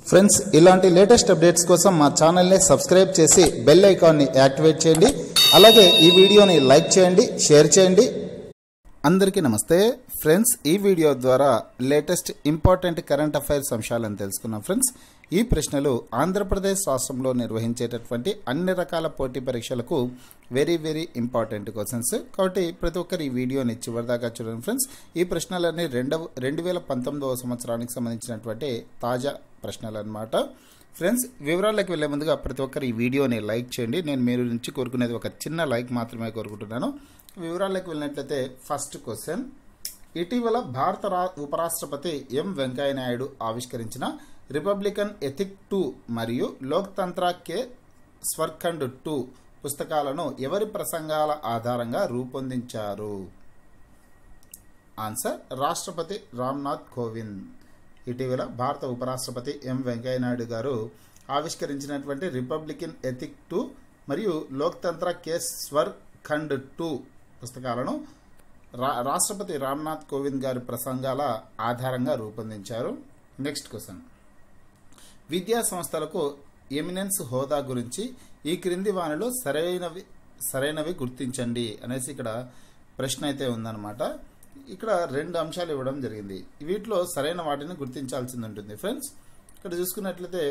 friends ఇలాంటి latest updates కోసం మా ఛానల్ని సబ్స్క్రైబ్ చేసి బెల్ ఐకాన్ని యాక్టివేట్ చేయండి అలాగే ఈ వీడియోని లైక్ చేయండి షేర్ చేయండి అందరికీ నమస్తే ఫ్రెండ్స్ ఈ వీడియో ద్వారా లేటెస్ట్ ఇంపార్టెంట్ కరెంట్ అఫైర్స్ అంశాలను తెలుసుకున్నాం ఫ్రెండ్స్ ఈ ప్రశ్నలు ఆంధ్రప్రదేశ్ రాష్ట్రంలో నిర్వహించేటటువంటి అన్ని రకాల పోటీ పరీక్షలకు వెరీ వెరీ ఇంపార్టెంట్ క్వశ్చన్స్ కాబట్టి ప్రతి ఒక్కరు ఈ వీడియోని చివరిదాకా చూడండి ఫ్రెండ్స్ ఈ ప్రశ్నలన్నీ రెండవ రెండు వేల పంతొమ్మిదవ సంవత్సరానికి సంబంధించినటువంటి తాజా ప్రశ్నలు అనమాట ఫ్రెండ్స్ వివరాలకు వెళ్లే ముందుగా ప్రతి ఒక్కరు ఈ వీడియోని లైక్ చేయండి నేను మీరు నుంచి కోరుకునేది ఒక చిన్న లైక్ మాత్రమే కోరుకుంటున్నాను వివరాలకు వెళ్ళినట్లయితే ఫస్ట్ క్వశ్చన్ ఇటీవల భారత రా ఉపరాష్ట్రపతి ఎం వెంకయ్యనాయుడు ఆవిష్కరించిన రిపబ్లికన్ ఎథిక్ టూ మరియు లోక్తంత్ర కే స్వర్ఖండ్ టూ పుస్తకాలను ఎవరి ప్రసంగాల ఆధారంగా రూపొందించారు ఆన్సర్ రాష్ట్రపతి రామ్నాథ్ కోవింద్ ఇటీవల భారత ఉపరాష్ట్రపతి ఎం వెంకయ్యనాయుడు గారు ఆవిష్కరించినటువంటి రిపబ్లికన్ ఎథిక్ టూ మరియు లోక్తంత్ర కేస్ స్వర్ ఖండ్ టూ పుస్తకాలను రా రాష్ట్రపతి రామ్నాథ్ కోవింద్ గారి ప్రసంగాల ఆధారంగా రూపొందించారు నెక్స్ట్ క్వశ్చన్ విద్యా సంస్థలకు ఎమినెన్స్ హోదా గురించి ఈ క్రింది వానిలో సరైనవి సరైనవి గుర్తించండి అనేసి ఇక్కడ ప్రశ్న అయితే ఉందన్నమాట ఇక్కడ రెండు అంశాలు ఇవ్వడం జరిగింది వీటిలో సరైన వాటిని గుర్తించాల్సింది ఉంటుంది ఫ్రెండ్స్ ఇక్కడ చూసుకున్నట్లయితే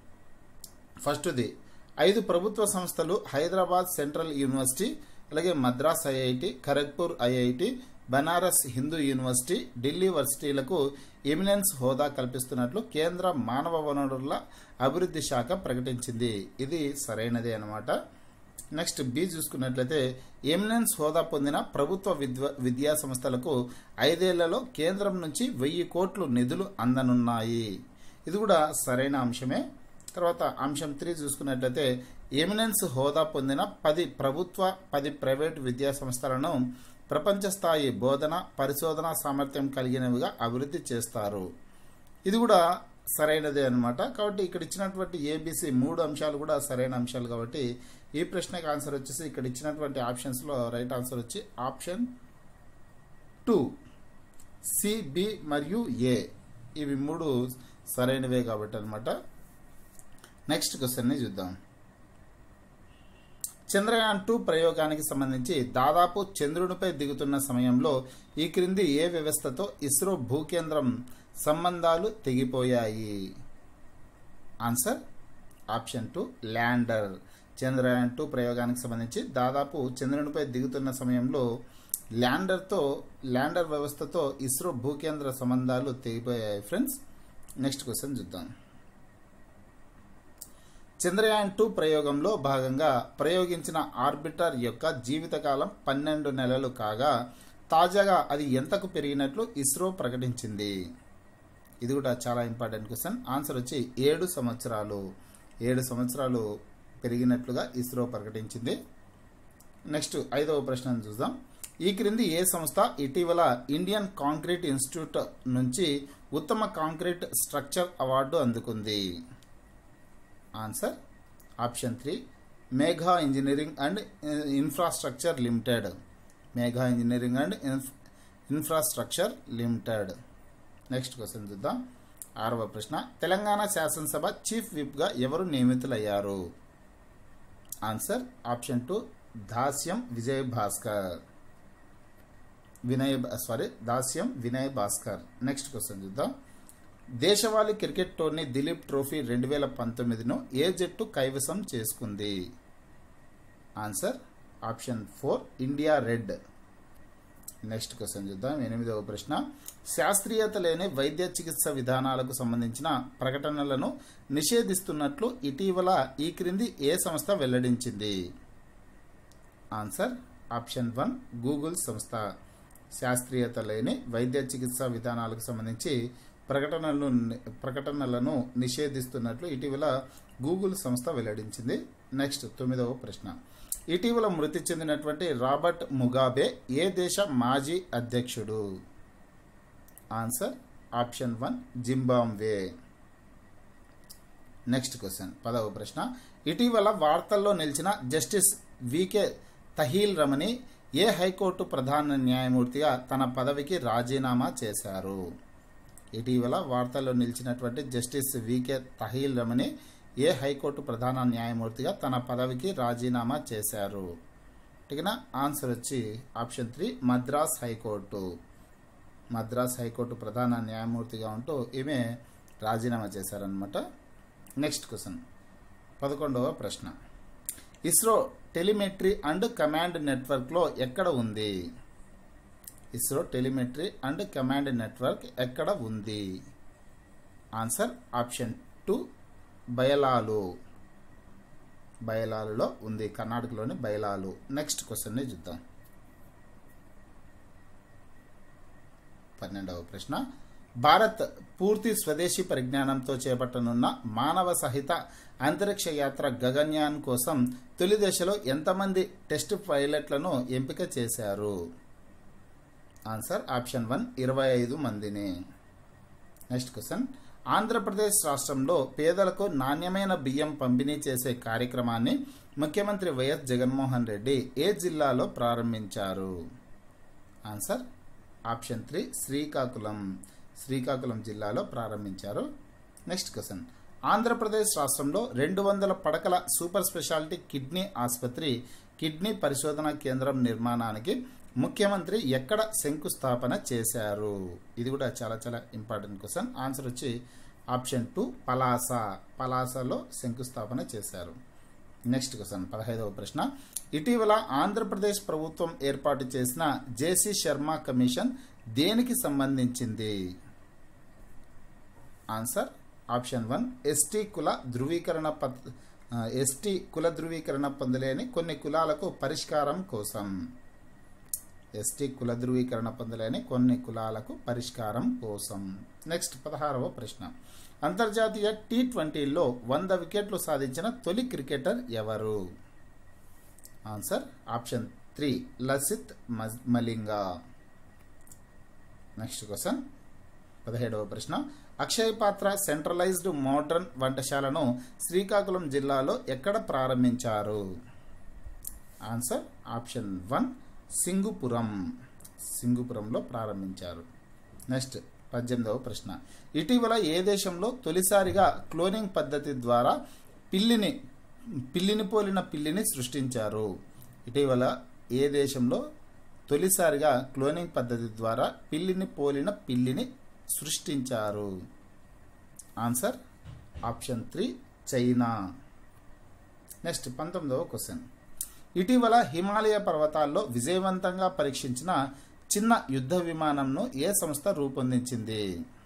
ఫస్ట్ది ఐదు ప్రభుత్వ సంస్థలు హైదరాబాద్ సెంట్రల్ యూనివర్సిటీ అలాగే Madras IIT Kharagpur IIT Banaras Hindu university Delhi వర్సిటీలకు ఎమినెన్స్ హోదా కల్పిస్తున్నట్లు కేంద్ర మానవ వనరుల అభివృద్ధి శాఖ ప్రకటించింది ఇది సరైనదే అనమాట నెక్స్ట్ బి చూసుకున్నట్లయితే ఎమినెన్స్ హోదా పొందిన ప్రభుత్వ విద్వ విద్యా సంస్థలకు ఐదేళ్లలో కేంద్రం నుంచి వెయ్యి కోట్లు నిధులు అందనున్నాయి ఇది కూడా సరైన అంశమే తర్వాత అంశం త్రీ చూసుకున్నట్లయితే ఎమినెన్స్ హోదా పొందిన పది ప్రభుత్వ పది ప్రైవేటు విద్యా సంస్థలను ప్రపంచ స్థాయి బోధన పరిశోధన సామర్థ్యం కలిగినవిగా అభివృద్ధి చేస్తారు ఇది కూడా సరైనదే అనమాట కాబట్టి ఇక్కడ ఇచ్చినటువంటి ఏబిసి మూడు అంశాలు కూడా సరైన అంశాలు కాబట్టి ఈ ప్రశ్నకి ఆన్సర్ వచ్చేసి ఇక్కడ ఇచ్చినటువంటి ఆప్షన్స్లో రైట్ ఆన్సర్ వచ్చి ఆప్షన్ టూ సిబి మరియు ఏ ఇవి మూడు సరైనవే కాబట్టి అనమాట నెక్స్ట్ క్వశ్చన్ని చూద్దాం చంద్రయాన్ టూ ప్రయోగానికి సంబంధించి దాదాపు చంద్రునిపై దిగుతున్న సమయంలో ఈ క్రింది ఏ వ్యవస్థతో ఇస్రో భూకేంద్రం సంబంధాలు తెగిపోయాయి answer option two lander Chandrayaan two ప్రయోగానికి సంబంధించి దాదాపు చంద్రునిపై దిగుతున్న సమయంలో ల్యాండర్తో ల్యాండర్ వ్యవస్థతో ఇస్రో భూకేంద్ర సంబంధాలు తెగిపోయాయి ఫ్రెండ్స్ నెక్స్ట్ క్వశ్చన్ చూద్దాం చంద్రయాన్ టూ ప్రయోగంలో భాగంగా ప్రయోగించిన ఆర్బిటర్ యొక్క జీవితకాలం పన్నెండు నెలలు కాగా తాజాగా అది ఎంతకు పెరిగినట్లు ఇస్రో ప్రకటించింది ఇది కూడా చాలా ఇంపార్టెంట్ క్వశ్చన్ ఆన్సర్ వచ్చి ఏడు సంవత్సరాలు ఏడు సంవత్సరాలు పెరిగినట్లుగా ఇస్రో ప్రకటించింది నెక్స్ట్ ఐదవ ప్రశ్న చూద్దాం ఈ క్రింది ఏ సంస్థ ఇటీవల ఇండియన్ కాంక్రీట్ ఇన్స్టిట్యూట్ నుంచి ఉత్తమ కాంక్రీట్ స్ట్రక్చర్ అవార్డు అందుకుంది answer option three Megha engineering and infrastructure limited Megha engineering and infrastructure limited next question చూద్దాం ఆరవ ప్రశ్న తెలంగాణ శాసనసభ చీఫ్ విప్గా ఎవరు నియమితులయ్యారు answer option two Dasyam Vijay Bhaskar Vinay sorry Dasyam Vinay Bhaskar next question చూద్దాం దేశవాళీ క్రికెట్ టోర్నీ దిలీప్ ట్రోఫీ రెండు వేల పంతొమ్మిదిను ఏ జట్టు కైవసం చేసుకుంది answer option four India red next question చూద్దాం ఎనిమిదవ ప్రశ్న శాస్త్రీయత లేని వైద్య చికిత్స విధానాలకు సంబంధించిన ప్రకటనలను నిషేధిస్తున్నట్లు ఇటీవల ఈ క్రింది ఏ సంస్థ వెల్లడించింది ఆన్సర్ ఆప్షన్ వన్ గూగుల్ సంస్థ శాస్త్రీయత లేని వైద్య చికిత్సా విధానాలకు సంబంధించి ప్రకటనలను ప్రకటనలను నిషేధిస్తున్నట్లు ఇటీవల గూగుల్ సంస్థ వెల్లడించింది నెక్స్ట్ తొమ్మిదవ ప్రశ్న ఇటీవల మృతి చెందినటువంటి రాబర్ట్ ముగాబే ఏ దేశ మాజీ అధ్యక్షుడు answer option one Zimbabwe next question పదవ ప్రశ్న ఇటీవల వార్తల్లో నిలిచిన జస్టిస్ వికే తహీల్ రమణి ఏ హైకోర్టు ప్రధాన న్యాయమూర్తిగా తన పదవికి రాజీనామా చేశారు ఇటీవల వార్తల్లో నిలిచినటువంటి జస్టిస్ వికే తహీల్ రమణి ఏ హైకోర్టు ప్రధాన న్యాయమూర్తిగా తన పదవికి రాజీనామా చేశారు టికనా ఆన్సర్ వచ్చి option three Madras high court Madras high court ప్రధాన న్యాయమూర్తిగా ఉంటూ ఈమె రాజీనామా చేశారనమాట నెక్స్ట్ క్వశ్చన్ పదకొండవ ప్రశ్న ఇస్రో టెలిమెట్రీ అండ్ కమాండ్ నెట్వర్క్లో ఎక్కడ ఉంది ISRO telemetry and command network ఎక్కడ ఉంది ఆన్సర్ ఆప్షన్ టూ బయలాలు బయలాలులో ఉంది కర్ణాటకలోని బయలాలు నెక్స్ట్ క్వశ్చన్ని చూద్దాం పన్నెండవ ప్రశ్న భారత్ పూర్తి స్వదేశీ పరిజ్ఞానంతో చేపట్టనున్న మానవ సహిత అంతరిక్ష యాత్ర గగన్యాన్ కోసం తొలి దశలో ఎంతమంది టెస్ట్ పైలట్లను ఎంపిక చేశారు ఆన్సర్ ఆప్షన్ వన్ ఇరవై ఐదు మందిని నెక్స్ట్ క్వశ్చన్ ఆంధ్రప్రదేశ్ రాష్ట్రంలో పేదలకు నాణ్యమైన బియ్యం పంపిణీ చేసే కార్యక్రమాన్ని ముఖ్యమంత్రి వైఎస్ జగన్మోహన్ రెడ్డి ఏ జిల్లాలో ప్రారంభించారు answer option three Srikakulam Srikakulam జిల్లాలో ప్రారంభించారు నెక్స్ట్ క్వశ్చన్ ఆంధ్రప్రదేశ్ రాష్ట్రంలో రెండు వందల పడకల సూపర్ స్పెషాలిటీ కిడ్నీ ఆసుపత్రి కిడ్నీ పరిశోధన కేంద్రం నిర్మాణానికి ముఖ్యమంత్రి ఎక్కడ శంకుస్థాపన చేశారు ఇది కూడా చాలా చాలా ఇంపార్టెంట్ క్వశ్చన్ ఆన్సర్ వచ్చి ఆప్షన్ టూ పలాస పలాసలో శంకుస్థాపన చేశారు నెక్స్ట్ క్వశ్చన్ పదహైదవ ప్రశ్న ఇటీవల ఆంధ్రప్రదేశ్ ప్రభుత్వం ఏర్పాటు చేసిన జేసీ శర్మ కమిషన్ దేనికి సంబంధించింది ఆన్సర్ ఆప్షన్ వన్ ఎస్టీ కుల ధృవీకరణ పద్ ఎస్టీ కుల ధృవీకరణ పొందలేని కొన్ని కులాలకు పరిష్కారం కోసం ఎస్టీ కుల ధృవీకరణ పొందలేని కొన్ని కులాలకు పరిష్కారం కోసం నెక్స్ట్ పదహారవ ప్రశ్న అంతర్జాతీయ టీ ట్వంటీలో వంద వికెట్లు సాధించిన తొలి క్రికెటర్ ఎవరు answer option three Lasith Malinga next question పదిహేడవ ప్రశ్న అక్షయ్ పాత్ర సెంట్రలైజ్డ్ మోడర్న్ వంటశాలను శ్రీకాకుళం జిల్లాలో ఎక్కడ ప్రారంభించారు ఆన్సర్ ఆప్షన్ వన్ సింగుపురం సింగుపురంలో ప్రారంభించారు నెక్స్ట్ పద్దెనిమిదవ ప్రశ్న ఇటీవల ఏ దేశంలో తొలిసారిగా క్లోనింగ్ పద్ధతి ద్వారా పిల్లిని పిల్లిని పోలిన పిల్లిని సృష్టించారు ఇటీవల ఏ దేశంలో తొలిసారిగా క్లోనింగ్ పద్ధతి ద్వారా పిల్లిని పోలిన పిల్లిని సృష్టించారు answer option three China next పంతొమ్మిదవ క్వశ్చన్ ఇటీవల హిమాలయ పర్వతాల్లో విజయవంతంగా పరీక్షించిన చిన్న యుద్ధ విమానంను ఏ సంస్థ రూపొందించింది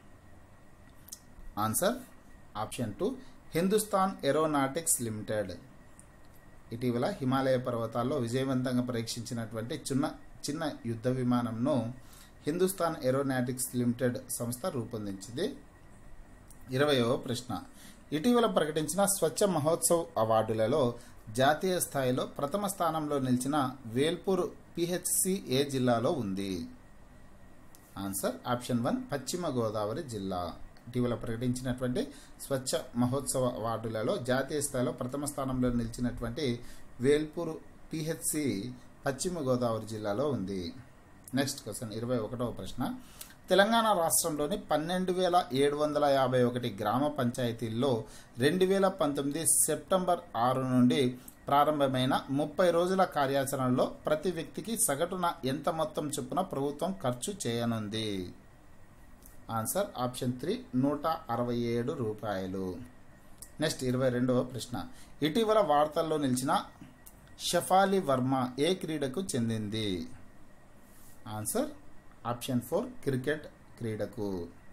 answer option two Hindustan aeronautics limited ఇటీవల హిమాలయ పర్వతాల్లో విజయవంతంగా పరీక్షించినటువంటి చిన్న చిన్న యుద్ధ విమానంను హిందుస్థాన్ ఏరోనాటిక్స్ లిమిటెడ్ సంస్థ రూపొందించింది ఇరవయవ ప్రశ్న ఇటీవల ప్రకటించిన స్వచ్ఛ మహోత్సవ్ అవార్డులలో జాతీయ స్థాయిలో ప్రథమ స్థానంలో నిలిచిన వేల్పూర్ పిహెచ్సి ఏ జిల్లాలో ఉంది ఆన్సర్ ఆప్షన్ వన్ పశ్చిమ గోదావరి జిల్లా ఇటీవల ప్రకటించినటువంటి స్వచ్ఛ మహోత్సవ అవార్డులలో జాతీయ స్థాయిలో ప్రథమ స్థానంలో నిలిచినటువంటి వేల్పూర్ పిహెచ్సి పశ్చిమ గోదావరి జిల్లాలో ఉంది నెక్స్ట్ క్వశ్చన్ ఇరవై ఒకటవ ప్రశ్న తెలంగాణ రాష్ట్రంలోని పన్నెండు వేల ఏడు వందల యాభై ఒకటి గ్రామ పంచాయతీల్లో రెండు వేల పంతొమ్మిది సెప్టెంబర్ ఆరు నుండి ప్రారంభమైన ముప్పై రోజుల కార్యాచరణలో ప్రతి వ్యక్తికి సగటున ఎంత మొత్తం చొప్పున ప్రభుత్వం ఖర్చు చేయనుంది ఆన్సర్ ఆప్షన్ త్రీ నూట అరవై ఏడు రూపాయలు నెక్స్ట్ ఇరవై రెండవ ప్రశ్న ఇటీవల వార్తల్లో నిలిచిన షఫాలి వర్మ ఏ క్రీడకు చెందింది ఆన్సర్ ఆప్షన్ ఫోర్ క్రికెట్ క్రీడకు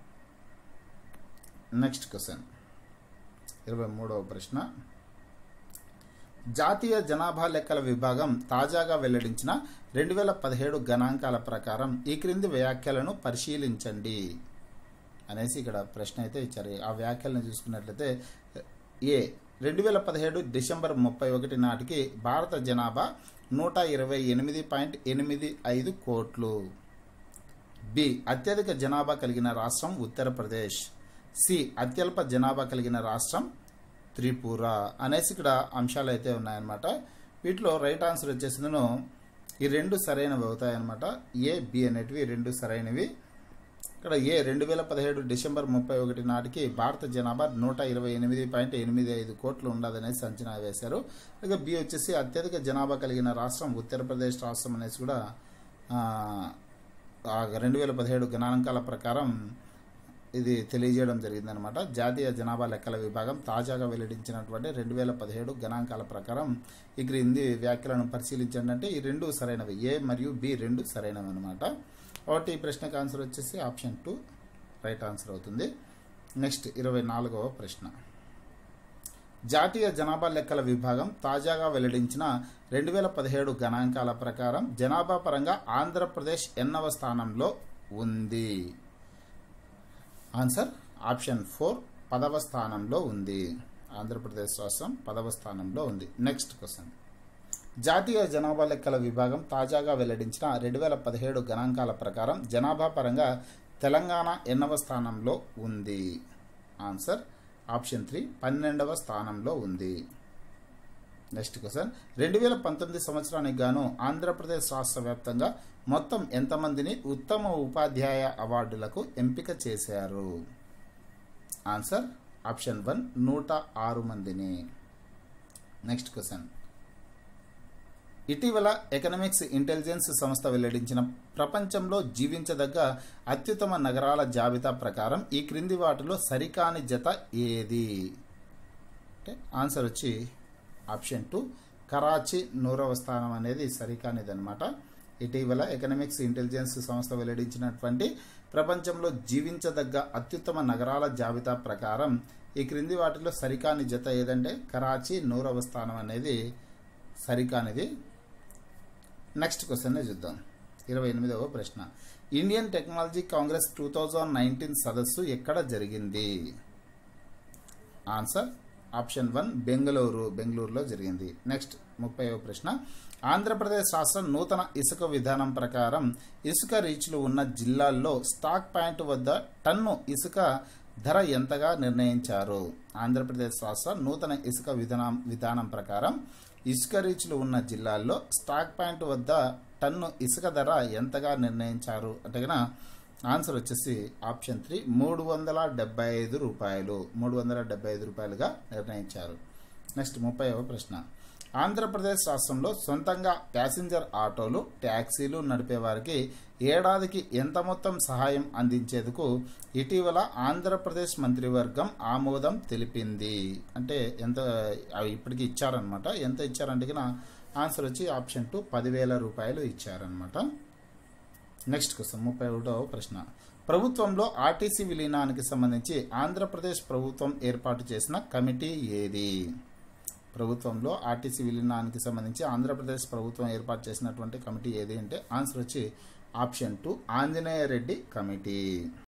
నెక్స్ట్ క్వశ్చన్ ఇరవై మూడవ ప్రశ్న జాతీయ జనాభా లెక్కల విభాగం తాజాగా వెల్లడించిన రెండు వేల పదిహేడు గణాంకాల ప్రకారం ఈ క్రింది వ్యాఖ్యలను పరిశీలించండి అనేసి ఇక్కడ ప్రశ్న అయితే ఇచ్చారు ఆ వ్యాఖ్యలను చూసుకున్నట్లయితే ఏ రెండు వేల పదిహేడు డిసెంబర్ ముప్పై ఒకటి నాటికి భారత జనాభా నూట ఇరవై ఎనిమిది పాయింట్ ఎనిమిది ఐదు కోట్లు బి అత్యధిక జనాభా కలిగిన రాష్ట్రం ఉత్తరప్రదేశ్ సి అత్యల్ప జనాభా కలిగిన రాష్ట్రం త్రిపుర అనేసి ఇక్కడ అంశాలు అయితే ఉన్నాయన్నమాట వీటిలో రైట్ ఆన్సర్ వచ్చేసిందను ఈ రెండు సరైనవి అవుతాయన్నమాట ఏ బి అనేటివి రెండు సరైనవి ఇక్కడ ఏ రెండు వేల పదిహేడు డిసెంబర్ ముప్పై ఒకటి నాటికి భారత జనాభా నూట ఇరవై ఎనిమిది పాయింట్ ఎనిమిది ఐదు కోట్లు ఉండదనేసి అంచనా వేశారు ఇక బి వచ్చేసి అత్యధిక జనాభా కలిగిన రాష్ట్రం ఉత్తరప్రదేశ్ రాష్ట్రం అనేసి కూడా రెండు వేల పదిహేడు గణాంకాల ప్రకారం ఇది తెలియజేయడం జరిగిందనమాట జాతీయ జనాభా లెక్కల విభాగం తాజాగా వెల్లడించినటువంటి రెండు వేల పదిహేడు గణాంకాల ప్రకారం ఈ క్రింది వ్యాఖ్యలను పరిశీలించండి అంటే ఈ రెండు సరైనవి ఏ మరియు బి రెండు సరైనవి అనమాట ఒకటి ఈ ప్రశ్నకు ఆన్సర్ వచ్చేసి ఆప్షన్ టూ రైట్ ఆన్సర్ అవుతుంది నెక్స్ట్ ఇరవై నాలుగవ ప్రశ్న జాతీయ జనాభా లెక్కల విభాగం తాజాగా వెల్లడించిన రెండు వేల పదిహేడు గణాంకాల ప్రకారం జనాభా పరంగా ఆంధ్రప్రదేశ్ ఎన్నవ స్థానంలో ఉంది ఆన్సర్ ఆప్షన్ ఫోర్ పదవ స్థానంలో ఉంది ఆంధ్రప్రదేశ్ రాష్ట్రం పదవ స్థానంలో ఉంది నెక్స్ట్ క్వశ్చన్ జాతీయ జనాభా లెక్కల విభాగం తాజాగా వెల్లడించిన రెండు వేల పదిహేడు గణాంకాల ప్రకారం జనాభా పరంగా తెలంగాణ ఎన్నవ స్థానంలో ఉంది ఆన్సర్ ఆప్షన్ త్రీ పన్నెండవ స్థానంలో ఉంది నెక్స్ట్ క్వశ్చన్ రెండు వేల పంతొమ్మిది సంవత్సరానికి గాను ఆంధ్రప్రదేశ్ రాష్ట్ర వ్యాప్తంగా మొత్తం ఎంతమందిని ఉత్తమ ఉపాధ్యాయ అవార్డులకు ఎంపిక చేశారు ఆన్సర్ ఆప్షన్ వన్ నూట ఆరు మందిని నెక్స్ట్ క్వశ్చన్ ఇటీవల ఎకనామిక్స్ ఇంటెలిజెన్స్ సంస్థ వెల్లడించిన ప్రపంచంలో జీవించదగ్గ అత్యుత్తమ నగరాల జాబితా ప్రకారం ఈ క్రింది వాటిలో సరికాని జత ఏది అంటే ఆన్సర్ వచ్చి ఆప్షన్ టూ కరాచీ నూరవ స్థానం అనేది సరికానిదనమాట ఇటీవల ఎకనామిక్స్ ఇంటెలిజెన్స్ సంస్థ వెల్లడించినటువంటి ప్రపంచంలో జీవించదగ్గ అత్యుత్తమ నగరాల జాబితా ప్రకారం ఈ క్రింది వాటిలో సరికాని జత ఏదంటే కరాచీ నూరవ స్థానం అనేది సరికానిది నెక్స్ట్ క్వశ్చన్ చూద్దాం ఇరవై ఎనిమిదవ ప్రశ్న Indian technology congress two thousand nineteen సదస్సు ఎక్కడ జరిగింది ఆన్సర్ ఆప్షన్ వన్ బెంగళూరు బెంగళూరులో జరిగింది నెక్స్ట్ ముప్పైవ ప్రశ్న ఆంధ్రప్రదేశ్ రాష్ట్రం నూతన ఇసుక విధానం ప్రకారం ఇసుక రీచ్లు ఉన్న జిల్లాల్లో స్టాక్ పాయింట్ వద్ద టన్ను ఇసుక ధర ఎంతగా నిర్ణయించారు ఆంధ్రప్రదేశ్ రాష్ట్ర నూతన ఇసుక విధానం విధానం ప్రకారం ఇసుక రీచ్లు ఉన్న జిల్లాల్లో స్టాక్ పాయింట్ వద్ద టన్ను ఇసుక ధర ఎంతగా నిర్ణయించారు అంటే ఆన్సర్ వచ్చేసి ఆప్షన్ త్రీ మూడు వందల డెబ్బై ఐదు రూపాయలు మూడు వందల డెబ్బై ఐదు రూపాయలుగా నిర్ణయించారు నెక్స్ట్ ముప్పైవ ప్రశ్న ఆంధ్రప్రదేశ్ రాష్ట్రంలో సొంతంగా ప్యాసింజర్ ఆటోలు ట్యాక్సీలు నడిపే వారికి ఏడాదికి ఎంత మొత్తం సహాయం అందించేందుకు ఇటీవల ఆంధ్రప్రదేశ్ మంత్రివర్గం ఆమోదం తెలిపింది అంటే ఎంత అవి ఇప్పటికి ఇచ్చారనమాట ఎంత ఇచ్చారంటే ఆన్సర్ వచ్చి ఆప్షన్ టూ పదివేల రూపాయలు ఇచ్చారనమాట నెక్స్ట్ క్వశ్చన్ ముప్పై ఒకటవ ప్రశ్న ప్రభుత్వంలో ఆర్టీసీ విలీనానికి సంబంధించి ఆంధ్రప్రదేశ్ ప్రభుత్వం ఏర్పాటు చేసిన కమిటీ ఏది ప్రభుత్వంలో ఆర్టీసీ విలీనానికి సంబంధించి ఆంధ్రప్రదేశ్ ప్రభుత్వం ఏర్పాటు చేసినటువంటి కమిటీ ఏది అంటే ఆన్సర్ వచ్చి option two Anjaneya Reddy committee